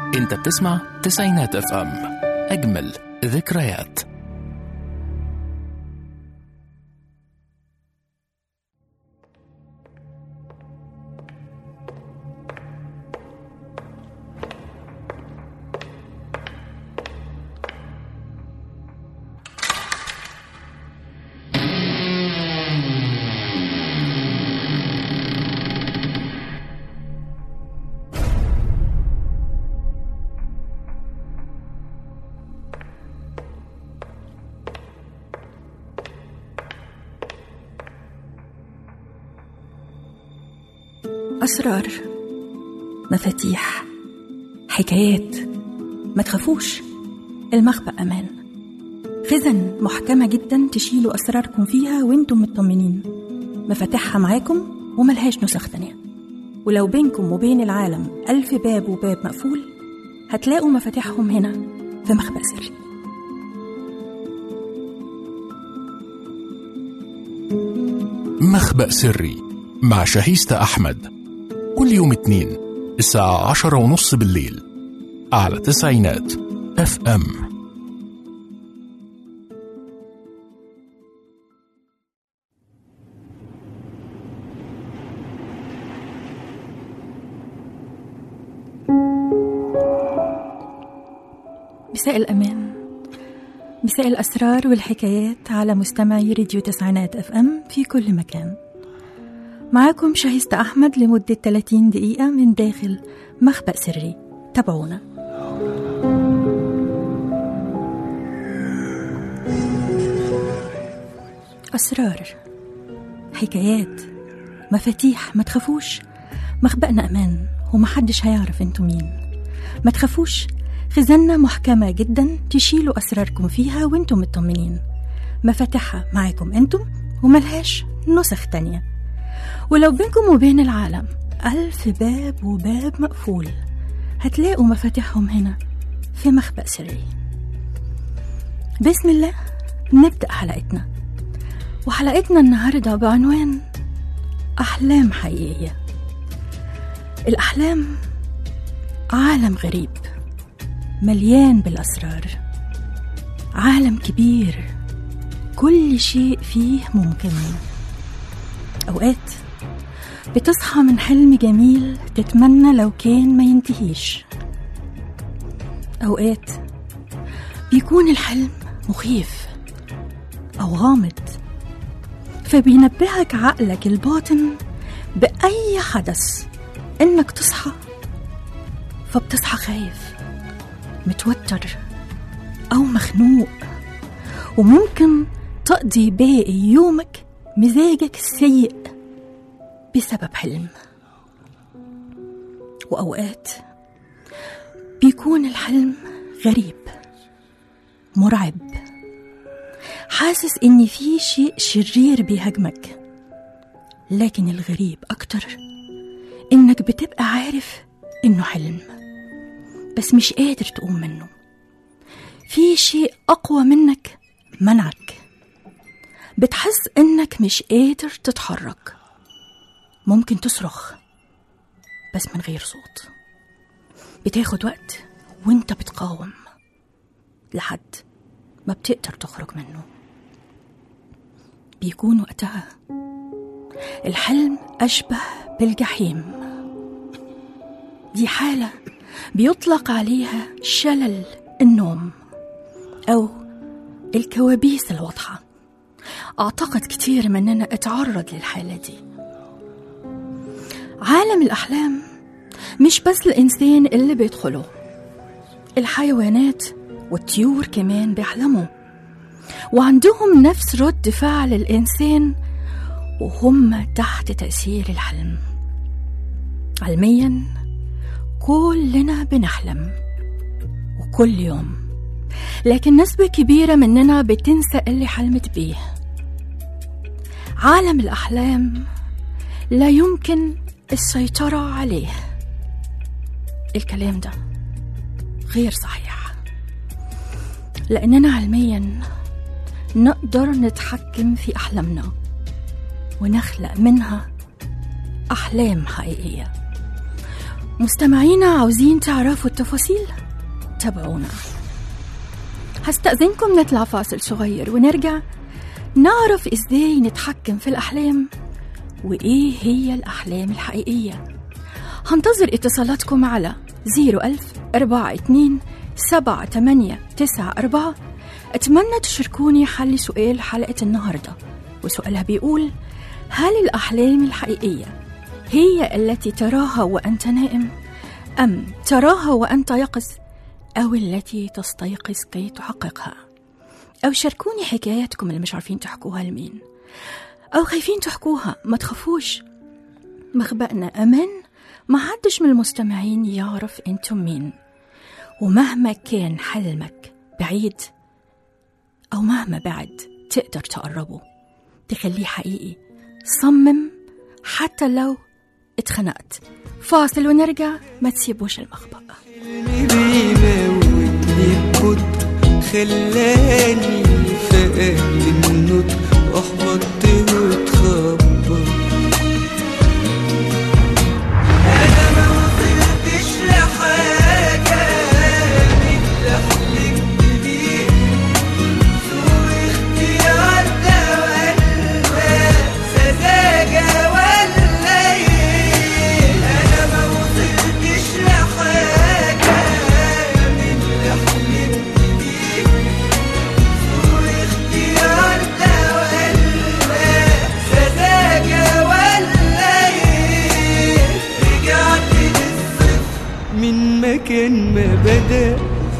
انت بتسمع تسعينات اف ام اجمل ذكريات أسرار مفاتيح حكايات ما تخافوش المخبأ أمان خزن محكمة جدا تشيلوا أسراركم فيها وانتم مطمنين مفاتيحها معاكم وملهاش نسخ تانية ولو بينكم وبين العالم ألف باب وباب مقفول هتلاقوا مفاتيحهم هنا في مخبأ سري مخبأ سري مع شهيستة أحمد كل يوم اتنين الساعة عشرة ونص بالليل على تسعينات اف ام مساء الأمان مساء الأسرار والحكايات على مستمعي راديو تسعينات اف ام في كل مكان معاكم شهيستة أحمد لمدة 30 دقيقة من داخل مخبأ سري تابعونا أسرار حكايات مفاتيح ما تخافوش مخبأنا أمان ومحدش هيعرف انتوا مين ما تخافوش خزانة محكمة جدا تشيلوا أسراركم فيها وانتم مطمنين مفاتيحها معاكم انتم وملهاش نسخ تانية ولو بينكم وبين العالم ألف باب وباب مقفول هتلاقوا مفاتيحهم هنا في مخبأ سري بسم الله نبدأ حلقتنا وحلقتنا النهاردة بعنوان أحلام حقيقية الأحلام عالم غريب مليان بالأسرار عالم كبير كل شيء فيه ممكن أوقات بتصحى من حلم جميل تتمنى لو كان ما ينتهيش أوقات بيكون الحلم مخيف أو غامض فبينبهك عقلك الباطن بأي حدث إنك تصحى فبتصحى خايف متوتر أو مخنوق وممكن تقضي باقي يومك مزاجك سيء بسبب حلم وأوقات بيكون الحلم غريب مرعب حاسس إن في شيء شرير بيهاجمك لكن الغريب أكتر إنك بتبقى عارف إنه حلم بس مش قادر تقوم منه في شيء أقوى منك منعك بتحس إنك مش قادر تتحرك ممكن تصرخ بس من غير صوت بتاخد وقت وانت بتقاوم لحد ما بتقدر تخرج منه بيكون وقتها الحلم أشبه بالجحيم دي حالة بيطلق عليها شلل النوم أو الكوابيس الواضحة أعتقد كتير مننا اتعرض للحالة دي عالم الأحلام مش بس الإنسان اللي بيدخله الحيوانات والطيور كمان بيحلموا وعندهم نفس رد فعل الإنسان وهم تحت تأثير الحلم علميا كلنا بنحلم وكل يوم لكن نسبة كبيرة مننا بتنسى اللي حلمت بيه عالم الأحلام لا يمكن السيطرة عليه الكلام ده غير صحيح لأننا علميا نقدر نتحكم في أحلامنا ونخلق منها أحلام حقيقية مستمعينا عاوزين تعرفوا التفاصيل تابعونا هستأذنكم نطلع فاصل صغير ونرجع نعرف ازاي نتحكم في الأحلام وإيه هي الأحلام الحقيقية هنتظر اتصالاتكم على 01000 42 7 8 9 4 أتمنى تشاركوني حل سؤال حلقة النهاردة وسؤالها بيقول هل الأحلام الحقيقية هي التي تراها وأنت نائم أم تراها وأنت يقظ أو التي تستيقظ كي تحققها أو شاركوني حكاياتكم اللي مش عارفين تحكوها لمين أو خايفين تحكوها ما تخافوش مخبأنا أمان ما حدش من المستمعين يعرف انتم مين ومهما كان حلمك بعيد أو مهما بعد تقدر تقربه تخليه حقيقي صمم حتى لو اتخنقت فاصل ونرجع ما تسيبوش المخبأ حلمي بيموتني ببطء خلاني فقدت النطق احبطت واتخبط انا ما وصلتش لحاجه من اللي حلمت بيه سوء اختيار ده ولا سذاجه ولا ايه انا ما وصلتش لحاجه من اللي حلمت بيه سوء اختيار ده ولا سذاجه ولا ايه رجعت للصفر من مكان ما بدأ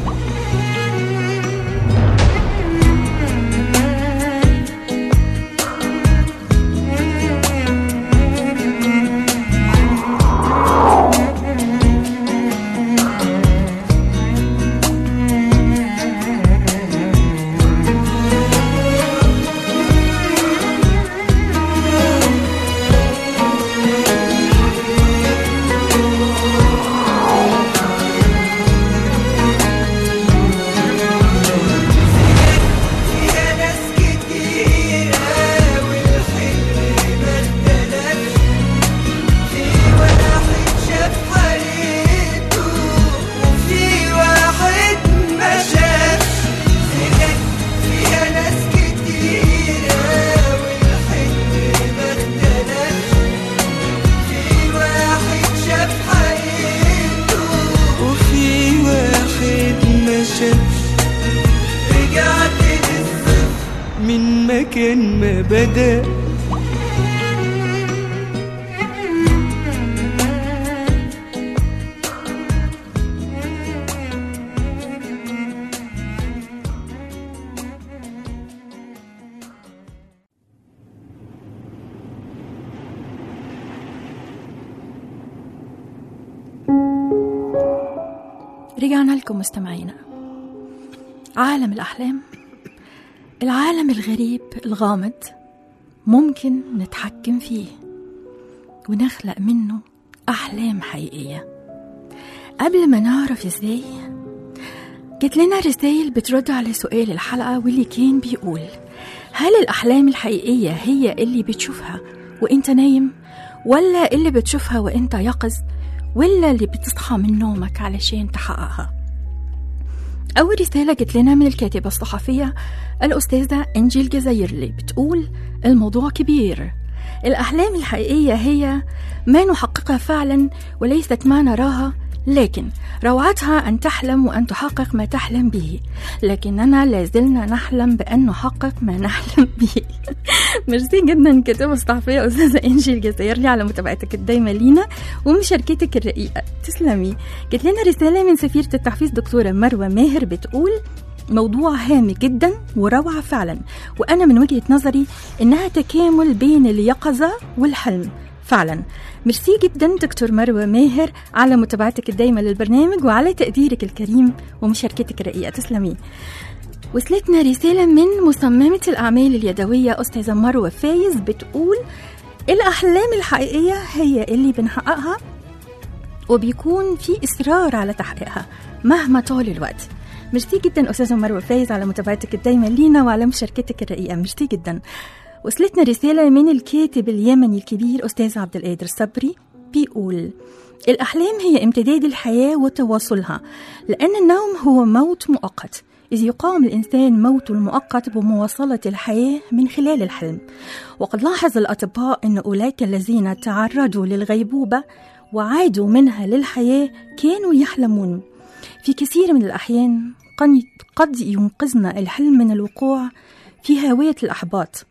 فيها ناس كتيرة والحلم ما اختلفش في واحد شاف حالته وفي واحد ما شافش سكك فيها ناس كتيرة والحلم ما اختلفش في واحد شاف حالته وفي واحد ما شافش رجعت للصفر من مكان ما بدأ رجعنا لكم مستمعينا عالم الأحلام العالم الغريب الغامض ممكن نتحكم فيه ونخلق منه أحلام حقيقية قبل ما نعرف إزاي جت لنا رسائل بترد على سؤال الحلقة واللي كان بيقول هل الأحلام الحقيقية هي اللي بتشوفها وإنت نايم ولا اللي بتشوفها وإنت يقظ ولا اللي بتصحى من نومك علشان تحققها أول رسالة جت لنا من الكاتبة الصحفية الأستاذة إنجي الجزايرلي بتقول الموضوع كبير الأحلام الحقيقية هي ما نحققها فعلا وليست ما نراها لكن روعتها أن تحلم وأن تحقق ما تحلم به لكننا لازلنا نحلم بأن نحقق ما نحلم به ميرسي جدا كاتبة الصحفية أستاذة إنجي الجزائري على متابعتك الدايمة لينا ومشاركتك الرقيقة تسلمي جت لنا رسالة من سفيرة التحفيظ دكتورة مروة ماهر بتقول موضوع هام جدا وروعة فعلا وأنا من وجهة نظري إنها تكامل بين اليقظة والحلم فعلا ميرسي جدا دكتور مروة ماهر على متابعتك الدايمة للبرنامج وعلى تقديرك الكريم ومشاركتك الرقيقة تسلمي وصلتنا رسالة من مصممة الأعمال اليدوية أستاذة مروة فايز بتقول الأحلام الحقيقية هي اللي بنحققها وبيكون في إصرار على تحقيقها مهما طال الوقت ميرسي جدا أستاذة مروة فايز على متابعتك الدايمة لينا وعلى مشاركتك الرقيقة ميرسي جدا وصلتنا رسالة من الكاتب اليمني الكبير أستاذ عبد القادر صبري بيقول الأحلام هي امتداد الحياة وتواصلها لأن النوم هو موت مؤقت إذ يقاوم الإنسان موته المؤقت بمواصلة الحياة من خلال الحلم وقد لاحظ الأطباء أن أولئك الذين تعرضوا للغيبوبة وعادوا منها للحياة كانوا يحلمون في كثير من الأحيان قد- قد ينقذنا الحلم من الوقوع في هاوية الأحباط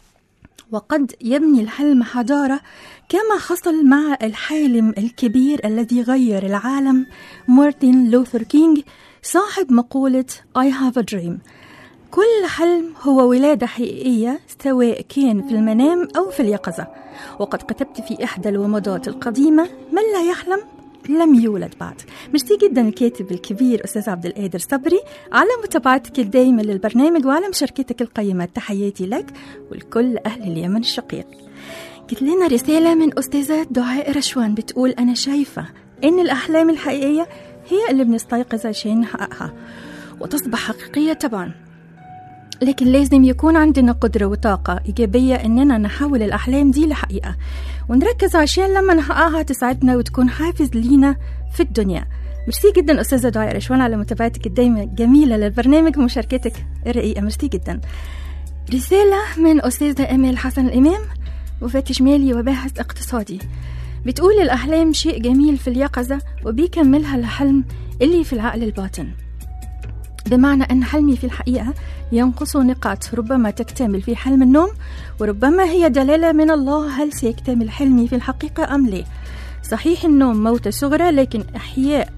وقد يبني الحلم حضارة كما حصل مع الحالم الكبير الذي غير العالم مارتن لوثر كينج صاحب مقولة I have a dream كل حلم هو ولادة حقيقية سواء كان في المنام أو في اليقظة وقد كتبت في إحدى الومضات القديمة من لا يحلم لم يولد بعد ميرسي جدا الكاتب الكبير أستاذ عبد القادر صبري على متابعتك الدائمة للبرنامج وعلى مشاركتك القيمة تحياتي لك ولكل أهل اليمن الشقيق جت لنا رسالة من أستاذة دعاء رشوان بتقول أنا شايفة إن الأحلام الحقيقية هي اللي بنستيقظ عشان نحققها وتصبح حقيقية طبعا لكن لازم يكون عندنا قدرة وطاقة إيجابية إننا نحول الأحلام دي لحقيقة ونركز عشان لما نحققها تساعدنا وتكون حافز لينا في الدنيا ميرسي جدا أستاذة دعاء رشوان على متابعتك الدايمة الجميلة للبرنامج ومشاركتك الرقيقة ميرسي جدا رسالة من أستاذة أمال حسن الإمام مفتش مالي وباحث اقتصادي بتقول الأحلام شيء جميل في اليقظة وبيكملها الحلم اللي في العقل الباطن بمعنى أن حلمي في الحقيقة ينقص نقاط ربما تكتمل في حلم النوم وربما هي دلالة من الله هل سيكتمل حلمي في الحقيقة أم لا صحيح النوم موتة صغرى لكن إحياء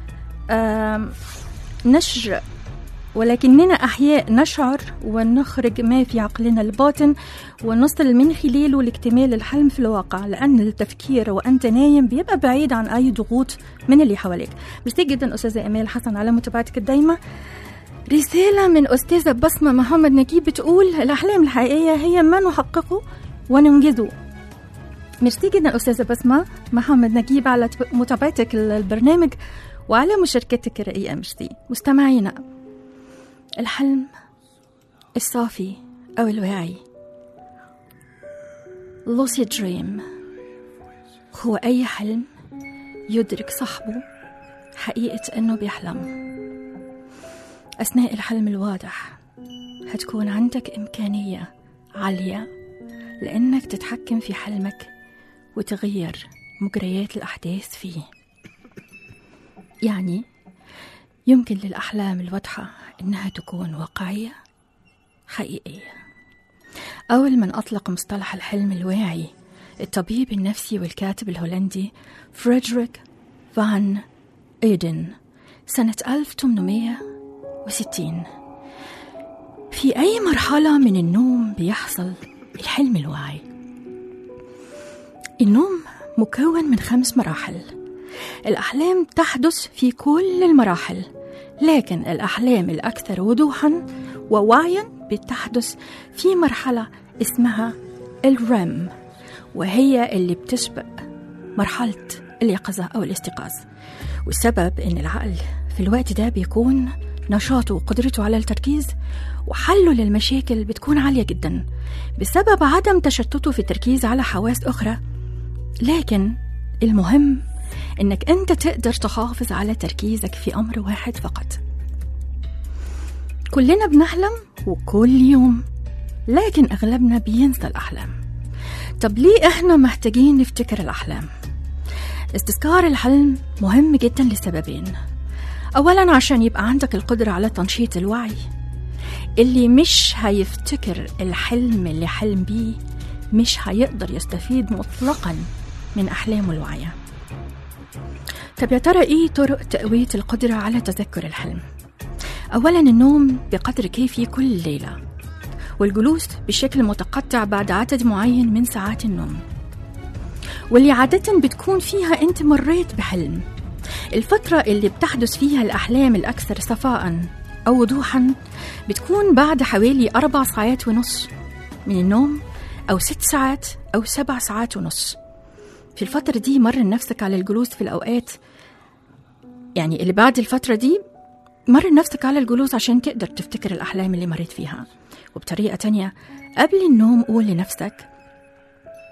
آم، نشر ولكننا أحياء نشعر ونخرج ما في عقلنا الباطن ونصل من خلاله لاكتمال الحلم في الواقع لأن التفكير وأنت نايم بيبقى بعيد عن أي ضغوط من اللي حواليك ميرسي جدا أستاذة أمال حسن على متابعتك الدايمة رسالة من أستاذة بسمة محمد نجيب بتقول الأحلام الحقيقية هي ما نحققه وننجزه ميرسي جدا أستاذة بسمة محمد نجيب على تب- متابعتك البرنامج وعلى مشاركتك الرقيقة ميرسي مستمعينا الحلم الصافي أو الواعي lucid dream هو أي حلم يدرك صاحبه حقيقة أنه بيحلم أثناء الحلم الواضح هتكون عندك إمكانية عالية لأنك تتحكم في حلمك وتغير مجريات الأحداث فيه يعني يمكن للأحلام الواضحة إنها تكون واقعية حقيقية أول من أطلق مصطلح الحلم الواعي الطبيب النفسي والكاتب الهولندي فريدريك فان إيدن سنة 1860 في أي مرحلة من النوم بيحصل الحلم الواعي النوم مكون من خمس مراحل الأحلام تحدث في كل المراحل لكن الأحلام الأكثر وضوحا ووعيا بتحدث في مرحلة اسمها الرم وهي اللي بتسبق مرحلة اليقظة أو الاستيقاظ والسبب إن العقل في الوقت ده بيكون نشاطه وقدرته على التركيز وحله للمشاكل بتكون عالية جدا بسبب عدم تشتته في التركيز على حواس أخرى لكن المهم إنك أنت تقدر تحافظ على تركيزك في أمر واحد فقط كلنا بنحلم وكل يوم لكن أغلبنا بينسى الأحلام طب ليه إحنا محتاجين نفتكر الأحلام؟ استذكار الحلم مهم جدا لسببين أولا عشان يبقى عندك القدرة على تنشيط الوعي اللي مش هيفتكر الحلم اللي حلم بيه مش هيقدر يستفيد مطلقا من أحلامه الواعية طب يا ترى إيه طرق تقوية القدرة على تذكر الحلم؟ أولا النوم بقدر كافي كل ليلة والجلوس بشكل متقطع بعد عدد معين من ساعات النوم واللي عادة بتكون فيها أنت مريت بحلم الفترة اللي بتحدث فيها الأحلام الأكثر صفاء أو وضوحا بتكون بعد حوالي أربع ساعات ونص من النوم أو ست ساعات أو سبع ساعات ونص في الفترة دي مرن نفسك على الجلوس في الأوقات يعني اللي بعد الفترة دي مرن نفسك على الجلوس عشان تقدر تفتكر الأحلام اللي مريت فيها وبطريقة تانية قبل النوم قول لنفسك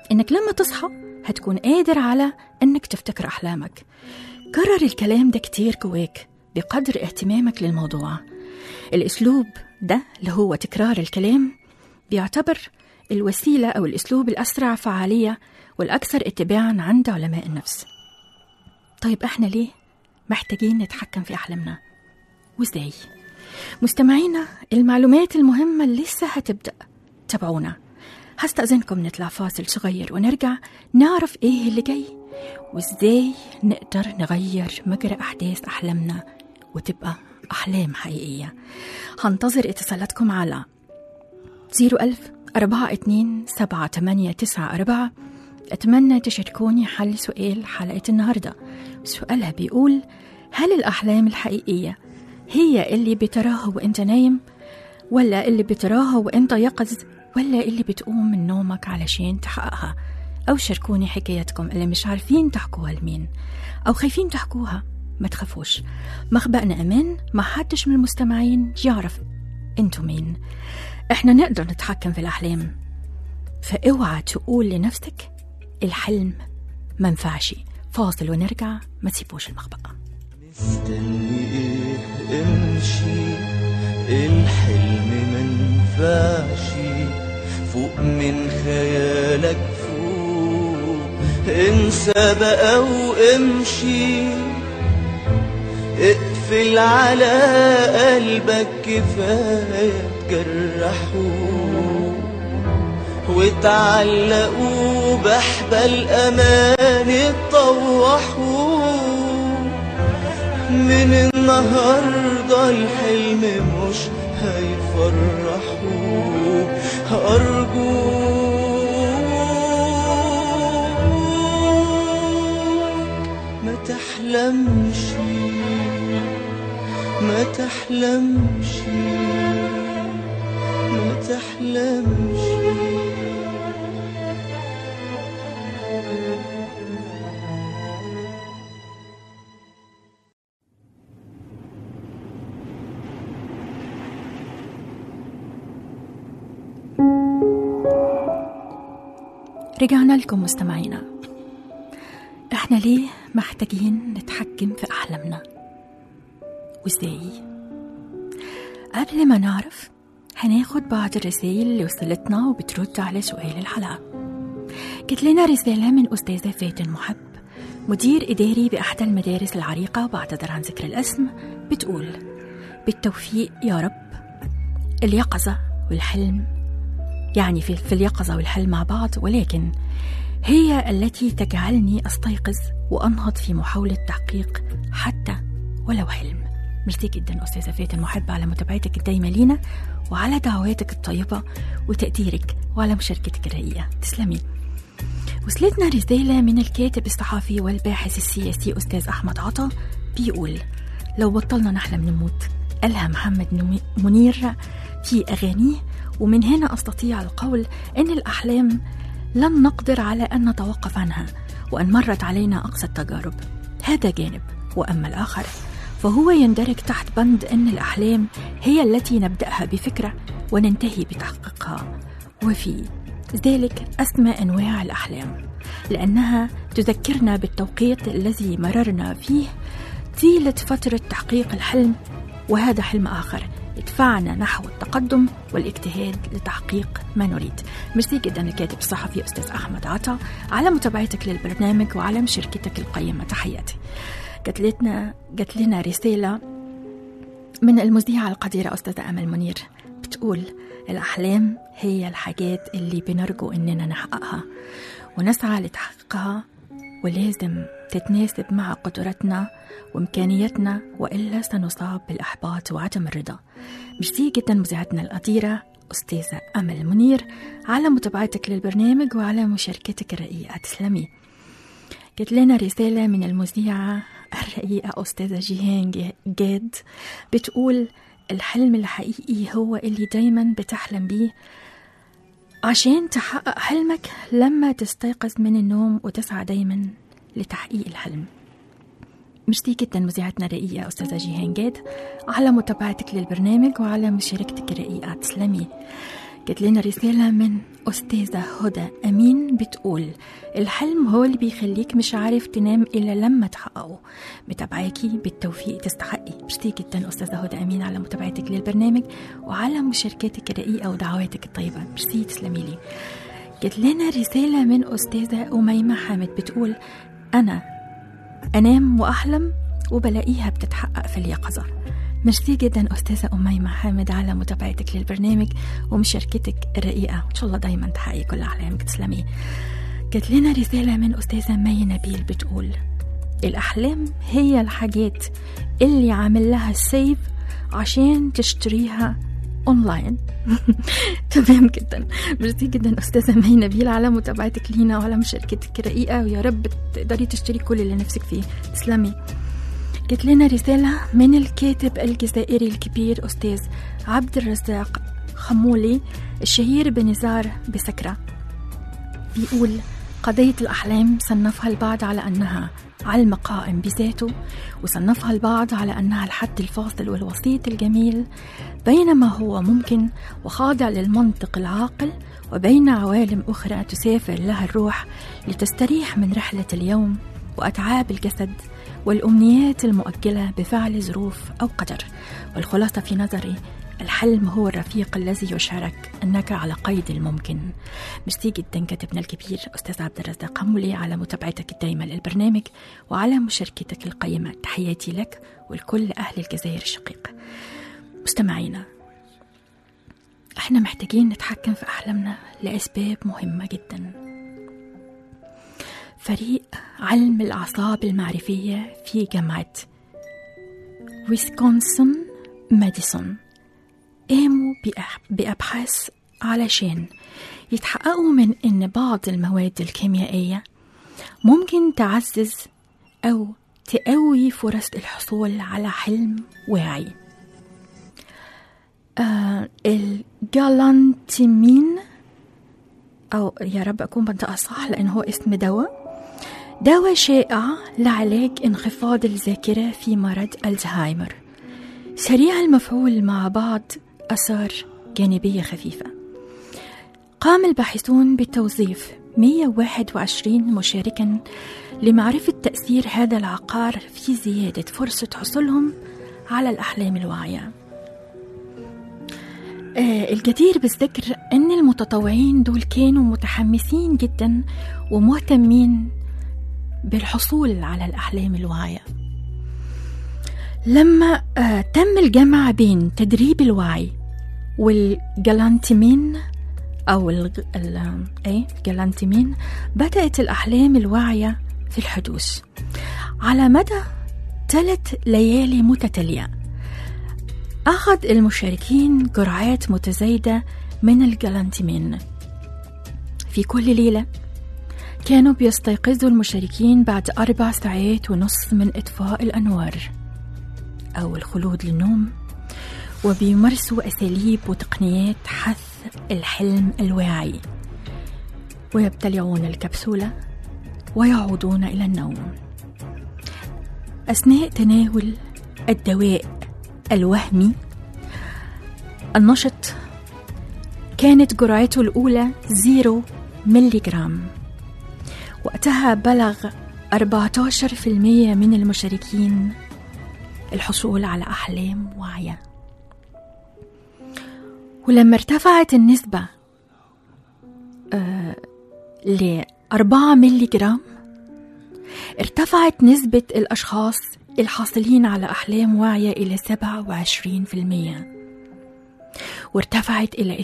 إنك لما تصحى هتكون قادر على إنك تفتكر أحلامك كرر الكلام ده كتير جواك بقدر اهتمامك للموضوع الأسلوب ده اللي هو تكرار الكلام بيعتبر الوسيلة أو الأسلوب الأسرع فعالية والأكثر اتباعا عند علماء النفس طيب احنا ليه محتاجين نتحكم في أحلامنا وازاي مستمعينا المعلومات المهمة اللي لسه هتبدأ تابعونا هستأذنكم نطلع فاصل صغير ونرجع نعرف ايه اللي جاي وازاي نقدر نغير مجرى أحداث أحلامنا وتبقى أحلام حقيقية هنتظر اتصالاتكم على 01000 أربعة اتنين سبعة تمانية تسعة أربعة أتمنى تشاركوني حل سؤال حلقة النهاردة سؤالها بيقول هل الأحلام الحقيقية هي اللي بتراها وانت نايم ولا اللي بتراها وانت يقظ ولا اللي بتقوم من نومك علشان تحققها أو شاركوني حكايتكم اللي مش عارفين تحكوها لمين أو خايفين تحكوها ما تخافوش مخبأنا أمان ما حدش من المستمعين يعرف انتوا مين احنا نقدر نتحكم في الأحلام فاوعى تقول لنفسك الحلم منفعش فاصل ونرجع ما تسيبوش المخبأ مستني ايه امشي الحلم منفعش فوق من خيالك فوق انسى بقى وامشي اقفل على قلبك كفاية تجرحوه وتعلقوا بحبل امان تطوحوا من النهارده الحلم مش هيفرحوا أرجوك ما تحلمش ما تحلمش ما تحلمش رجعنا لكم مستمعينا احنا ليه محتاجين نتحكم في أحلامنا وازاي قبل ما نعرف هناخد بعض الرسائل اللي وصلتنا وبترد على سؤال الحلقة جت لنا رسالة من أستاذة فاتن محب مدير إداري بإحدى المدارس العريقة وبعتذر عن ذكر الاسم بتقول بالتوفيق يا رب اليقظة والحلم يعني في, في اليقظة والحلم مع بعض ولكن هي التي تجعلني أستيقظ وأنهض في محاولة تحقيق حتى ولو حلم ميرسي جدا أستاذة فاتن محبة على متابعتك الدايمة لينا وعلى دعواتك الطيبة وتقديرك وعلى مشاركتك الرقيقة تسلمي وصلتنا رسالة من الكاتب الصحفي والباحث السياسي أستاذ أحمد عطا بيقول لو بطلنا نحلم نموت قالها محمد نمي- منير في أغانيه ومن هنا أستطيع القول أن الأحلام لن نقدر على أن نتوقف عنها وأن مرت علينا أقصى التجارب هذا جانب وأما الآخر فهو يندرج تحت بند أن الأحلام هي التي نبدأها بفكرة وننتهي بتحقيقها وفي ذلك أسمى أنواع الأحلام لأنها تذكرنا بالتوقيت الذي مررنا فيه طيلة فترة تحقيق الحلم وهذا حلم آخر يدفعنا نحو التقدم والاجتهاد لتحقيق ما نريد ميرسي جدا الكاتب الصحفي أستاذ أحمد عطا على متابعتك للبرنامج وعلى مشاركتك القيمة تحياتي جات لنا جات لنا رسالة من المذيعة القديرة أستاذة أمل منير بتقول الأحلام هي الحاجات اللي بنرجو إننا نحققها ونسعى لتحقيقها ولازم تتناسب مع قدراتنا وإمكانياتنا وإلا سنصاب بالإحباط وعدم الرضا ميرسي جدا مذيعتنا القديرة أستاذة أمل منير على متابعتك للبرنامج وعلى مشاركتك الرقيقة تسلمي جت لنا رسالة من المذيعة الرقيقة أستاذة جيهان جه- جاد بتقول الحلم الحقيقي هو اللي دايما بتحلم بيه عشان تحقق حلمك لما تستيقظ من النوم وتسعى دايما لتحقيق الحلم ميرسي جدا مذيعتنا الرقيقة أستاذة جيهان جاد على متابعتك للبرنامج وعلى مشاركتك الرقيقة تسلمي جات لنا رسالة من أستاذة هدى أمين بتقول الحلم هو اللي بيخليك مش عارف تنام إلا لما تحققه متابعاكي بالتوفيق تستحقي ميرسي جدا أستاذة هدى أمين على متابعتك للبرنامج وعلى مشاركتك الرقيقة ودعواتك الطيبة ميرسي تسلمي لي جات لنا رسالة من أستاذة أميمة حامد بتقول أنا أنام وأحلم وبلاقيها بتتحقق في اليقظة ميرسي جدا أستاذة أميمة حامد على متابعتك للبرنامج ومشاركتك الرقيقة إن شاء الله دايما تحققي كل أحلامك تسلمي جات لنا رسالة من أستاذة مي نبيل بتقول الأحلام هي الحاجات اللي عامل لها سيف عشان تشتريها اونلاين تمام جدا ميرسي جدا استاذه مي نبيل على متابعتك لينا وعلى مشاركتك الرقيقه ويا رب تقدري تشتري كل اللي نفسك فيه تسلمي جت لنا رسالة من الكاتب الجزائري الكبير أستاذ عبد الرزاق خمولي الشهير بنزار بسكرة بيقول قضية الأحلام صنفها البعض على أنها علم قائم بذاته وصنفها البعض على أنها الحد الفاصل والوسيط الجميل بين ما هو ممكن وخاضع للمنطق العاقل وبين عوالم أخرى تسافر لها الروح لتستريح من رحلة اليوم وأتعاب الجسد والأمنيات المؤجلة بفعل ظروف أو قدر والخلاصة في نظري الحلم هو الرفيق الذي يشعرك أنك على قيد الممكن ميرسي جدا كاتبنا الكبير أستاذ عبد الرزاق قمولي على متابعتك الدائمة للبرنامج وعلى مشاركتك القيمة تحياتي لك ولكل أهل الجزائر الشقيقة مستمعينا احنا محتاجين نتحكم في أحلامنا لأسباب مهمة جدا فريق علم الأعصاب المعرفية في جامعة ويسكونسن ماديسون قاموا بأح- بأبحاث علشان يتحققوا من إن بعض المواد الكيميائية ممكن تعزز أو تقوي فرص الحصول على حلم واعي آه الجالانتيمين أو يا رب أكون بنطقها صح لأن هو اسم دواء دواء شائع لعلاج انخفاض الذاكرة في مرض الزهايمر سريع المفعول مع بعض أثار جانبية خفيفة قام الباحثون بتوظيف 121 مشاركا لمعرفة تأثير هذا العقار في زيادة فرصة حصولهم على الأحلام الواعية آه، الجدير بالذكر أن المتطوعين دول كانوا متحمسين جدا ومهتمين بالحصول على الأحلام الواعية لما آه، تم الجمع بين تدريب الوعي والجلانتيمين أو ال ال إيه الجلانتيمين بدأت الأحلام الواعية في الحدوث على مدى ثلاث ليالي متتالية أخذ المشاركين جرعات متزايدة من الجلانتيمين في كل ليلة كانوا بيستيقظوا المشاركين بعد أربع ساعات ونصف من إطفاء الأنوار أو الخلود للنوم وبيمارسوا أساليب وتقنيات حث الحلم الواعي ويبتلعون الكبسولة ويعودون إلى النوم أثناء تناول الدواء الوهمي النشط كانت جرعته الأولى زيرو ملي جرام وقتها بلغ 14% من المشاركين الحصول على أحلام واعية ولما ارتفعت النسبة آه ل 4 ملي جرام ارتفعت نسبة الأشخاص الحاصلين على أحلام واعية إلى 27% وارتفعت إلى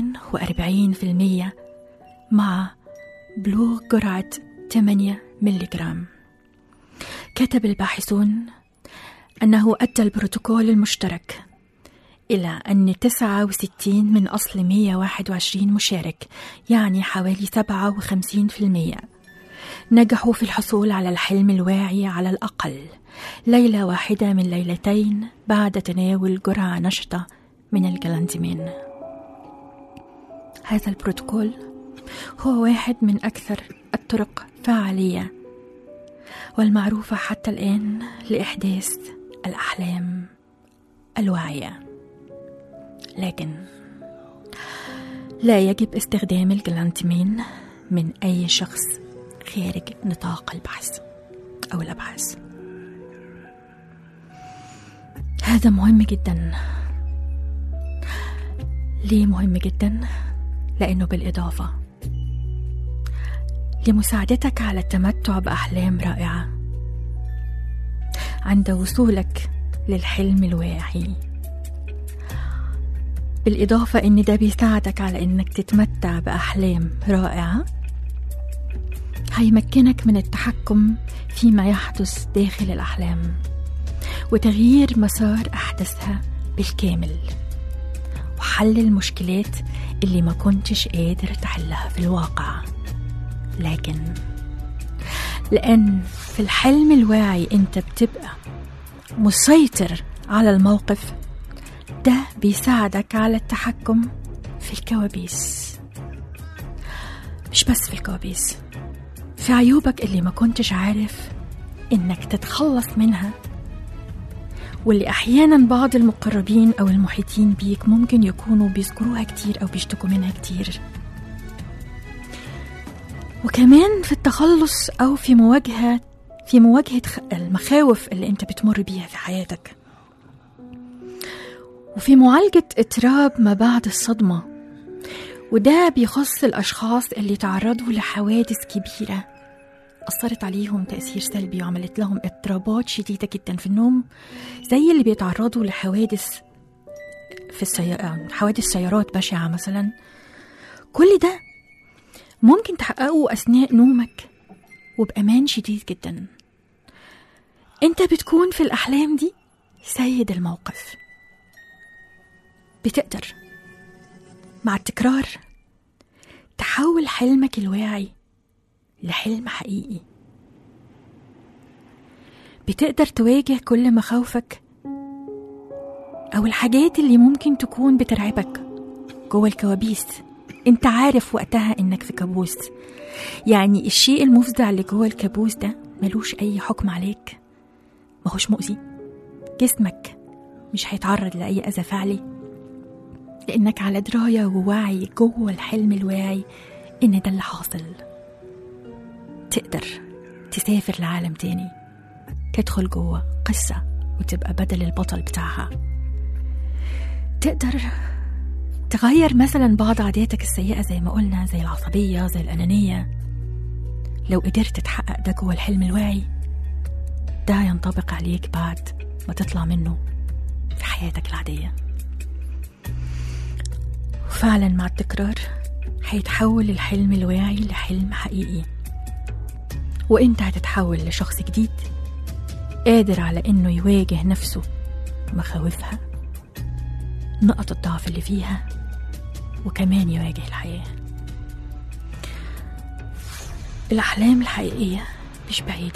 42% مع بلوغ جرعة 8 ملي جرام كتب الباحثون أنه أدى البروتوكول المشترك إلى أن 69 من أصل 121 مشارك يعني حوالي 57% نجحوا في الحصول على الحلم الواعي على الأقل ليلة واحدة من ليلتين بعد تناول جرعة نشطة من الجلانتيمين هذا البروتوكول هو واحد من أكثر الطرق فعالية والمعروفة حتى الآن لإحداث الأحلام الواعية لكن لا يجب استخدام الجلانتمين من أي شخص خارج نطاق البحث أو الأبحاث هذا مهم جدا ليه مهم جدا؟ لأنه بالإضافة لمساعدتك على التمتع بأحلام رائعة عند وصولك للحلم الواعي بالإضافة إن ده بيساعدك على إنك تتمتع بأحلام رائعة هيمكنك من التحكم فيما يحدث داخل الأحلام وتغيير مسار أحداثها بالكامل وحل المشكلات اللي ما كنتش قادر تحلها في الواقع لكن لأن في الحلم الواعي أنت بتبقى مسيطر على الموقف ده بيساعدك على التحكم في الكوابيس مش بس في الكوابيس في عيوبك اللي ما كنتش عارف إنك تتخلص منها واللي أحيانا بعض المقربين أو المحيطين بيك ممكن يكونوا بيذكروها كتير أو بيشتكوا منها كتير وكمان في التخلص أو في مواجهة في مواجهة خ- المخاوف اللي أنت بتمر بيها في حياتك وفي معالجة اضطراب ما بعد الصدمة وده بيخص الأشخاص اللي تعرضوا لحوادث كبيرة أثرت عليهم تأثير سلبي وعملت لهم اضطرابات شديدة جدا في النوم زي اللي بيتعرضوا لحوادث في السيارة حوادث سيارات بشعة مثلا كل ده ممكن تحققه أثناء نومك وبأمان شديد جدا أنت بتكون في الأحلام دي سيد الموقف بتقدر مع التكرار تحول حلمك الواعي لحلم حقيقي بتقدر تواجه كل مخاوفك أو الحاجات اللي ممكن تكون بترعبك جوه الكوابيس انت عارف وقتها انك في كابوس يعني الشيء المفزع اللي جوه الكابوس ده ملوش اي حكم عليك ماهوش مؤذي جسمك مش هيتعرض لأي أذى فعلي لأنك على دراية ووعي جوه الحلم الواعي إن ده اللي حاصل تقدر تسافر لعالم تاني تدخل جوه قصة وتبقى بدل البطل بتاعها تقدر تغير مثلا بعض عاداتك السيئة زي ما قلنا زي العصبية زي الأنانية لو قدرت تحقق ده جوه الحلم الواعي ده ينطبق عليك بعد ما تطلع منه في حياتك العادية وفعلا مع التكرار هيتحول الحلم الواعي لحلم حقيقي وانت هتتحول لشخص جديد قادر على انه يواجه نفسه مخاوفها نقط الضعف اللي فيها وكمان يواجه الحياة الأحلام الحقيقية مش بعيدة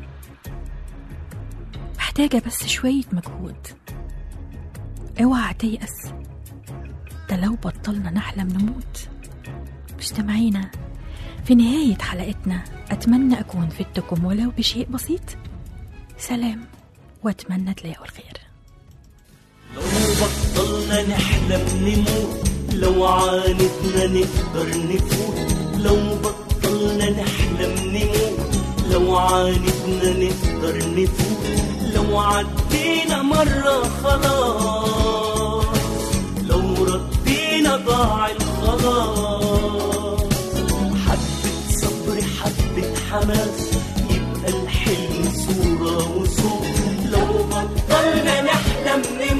محتاجة بس شوية مجهود اوعى تيأس ده لو بطلنا نحلم نموت مستمعينا في نهاية حلقتنا أتمنى أكون فدتكم ولو بشيء بسيط سلام وأتمنى تلاقوا الخير لو بطلنا نحلم نموت لو عاندنا نقدر نفوت لو بطلنا نحلم نموت لو عاندنا نقدر نفوت لو عدينا مرة خلاص لو ردينا ضاع الخلاص حبة صبر حبة حماس يبقى الحلم صورة وصوت لو بطلنا نحلم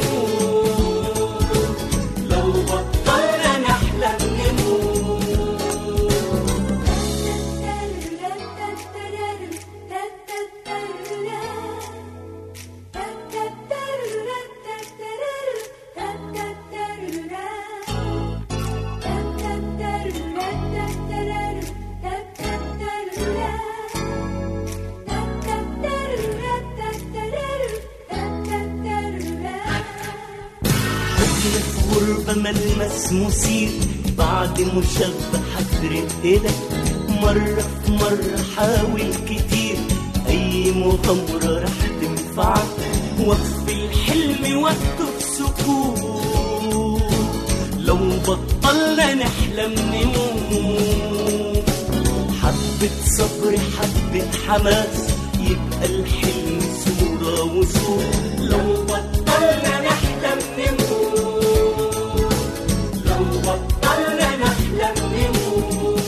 نموت لو بطلنا نحلم نموت حبنا في غربة ملمس مثير بعد مشبع رقلك مرة في مرة حاول كتير أي مغامرة رح تنفعك وقف الحلم وقته في سكوت لو بطلت بطلنا نحلم نموت حبة صبر حبة حماس يبقى الحلم صورة وصور لو بطلنا نحلم نموت لو بطلنا نحلم نموت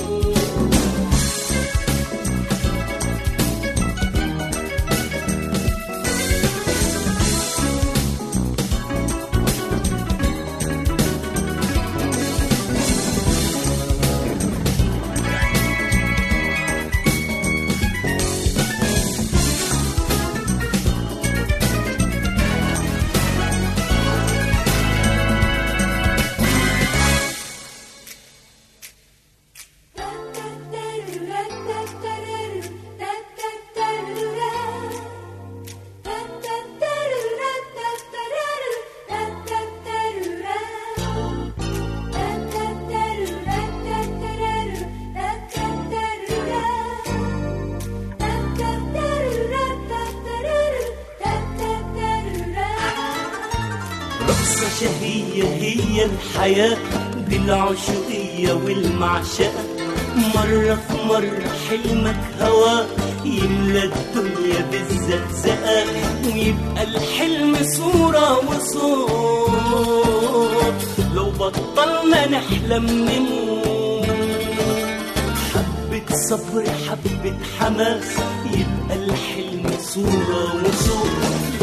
رقصة شهية هي الحياة بالعشقية والمعشقة مرة في مرة حلمك هوا يملى الدنيا بالزقزقة ويبقى الحلم صورة وصوت لو بطلنا نحلم نموت حبة صبر حبة حماس يبقى الحلم صورة وصوت